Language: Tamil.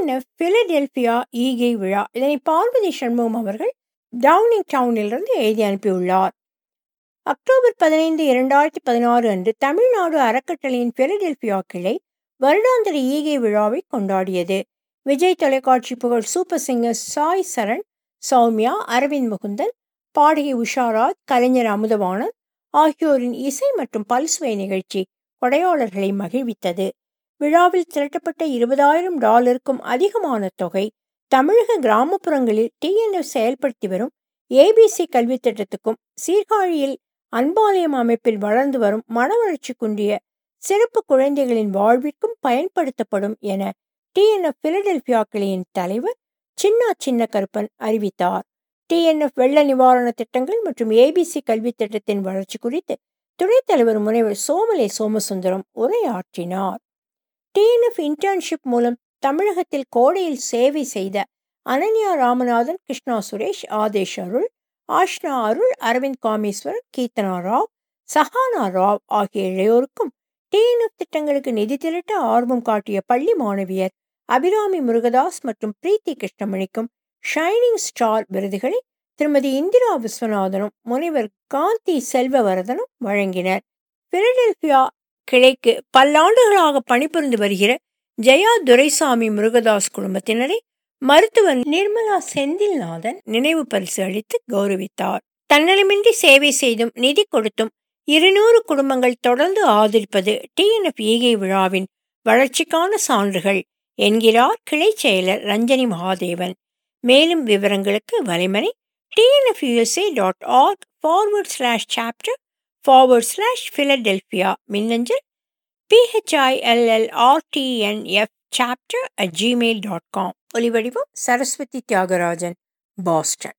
டிஎன்எஃப் பிலடெல்பியா ஈகை விழா இதனை பார்வதி சண்முகம் அவர்கள் டவுனிங் டவுனிலிருந்து எழுதி அனுப்பியுள்ளார் அக்டோபர் பதினைந்து இரண்டாயிரத்தி பதினாறு அன்று தமிழ்நாடு அறக்கட்டளையின் பிலடெல்பியா கிளை வருடாந்திர ஈகை விழாவை கொண்டாடியது விஜய் தொலைக்காட்சி புகழ் சூப்பர் சிங்கர் சாய் சரண் சௌமியா அரவிந்த் முகுந்தன் பாடகி உஷாராஜ் கலைஞர் அமுதவாணன் ஆகியோரின் இசை மற்றும் பல்சுவை நிகழ்ச்சி கொடையாளர்களை மகிழ்வித்தது விழாவில் திரட்டப்பட்ட இருபதாயிரம் டாலருக்கும் அதிகமான தொகை தமிழக கிராமப்புறங்களில் டிஎன்எஃப் செயல்படுத்தி வரும் ஏபிசி கல்வி திட்டத்துக்கும் சீர்காழியில் அன்பாலயம் அமைப்பில் வளர்ந்து வரும் மனவளர்ச்சி குன்றிய சிறப்பு குழந்தைகளின் வாழ்விற்கும் பயன்படுத்தப்படும் என டிஎன்எஃப் பிலடெல்பியா கிளையின் தலைவர் சின்னா சின்ன கருப்பன் அறிவித்தார் டிஎன்எஃப் வெள்ள நிவாரண திட்டங்கள் மற்றும் ஏபிசி கல்வி திட்டத்தின் வளர்ச்சி குறித்து துணைத் தலைவர் முனைவர் சோமலை சோமசுந்தரம் உரையாற்றினார் டிஎன்எஃப் இன்டர்ன்ஷிப் மூலம் தமிழகத்தில் கோடையில் சேவை செய்த அனன்யா ராமநாதன் கிருஷ்ணா சுரேஷ் ஆதேஷ் அருள் ஆஷ்னா அருள் அரவிந்த் காமேஸ்வரன் கீர்த்தனா ராவ் சஹானா ராவ் ஆகிய இளையோருக்கும் டிஎன்எஃப் திட்டங்களுக்கு நிதி திரட்ட ஆர்வம் காட்டிய பள்ளி மாணவியர் அபிராமி முருகதாஸ் மற்றும் பிரீத்தி கிருஷ்ணமணிக்கும் ஷைனிங் ஸ்டார் விருதுகளை திருமதி இந்திரா விஸ்வநாதனும் முனைவர் காந்தி செல்வவரதனும் வழங்கினர் பிலடெல்பியா கிளைக்கு பல்லாண்டுகளாக பணிபுரிந்து வருகிற ஜெயா துரைசாமி முருகதாஸ் குடும்பத்தினரை மருத்துவர் நிர்மலா செந்தில்நாதன் நினைவு பரிசு அளித்து கௌரவித்தார் தன்னலமின்றி சேவை செய்தும் நிதி கொடுத்தும் இருநூறு குடும்பங்கள் தொடர்ந்து ஆதரிப்பது டிஎன்எஃப் ஈகை விழாவின் வளர்ச்சிக்கான சான்றுகள் என்கிறார் கிளை செயலர் ரஞ்சனி மகாதேவன் மேலும் விவரங்களுக்கு வலைமனை TNFUSA dot org forward slash chapter forward slash Philadelphia மின்னஞ்சல் PHILLRTNF chapter at Gmail dot com ஒலிவடிவம் சரஸ்வதி தியாகராஜன் பாஸ்டன்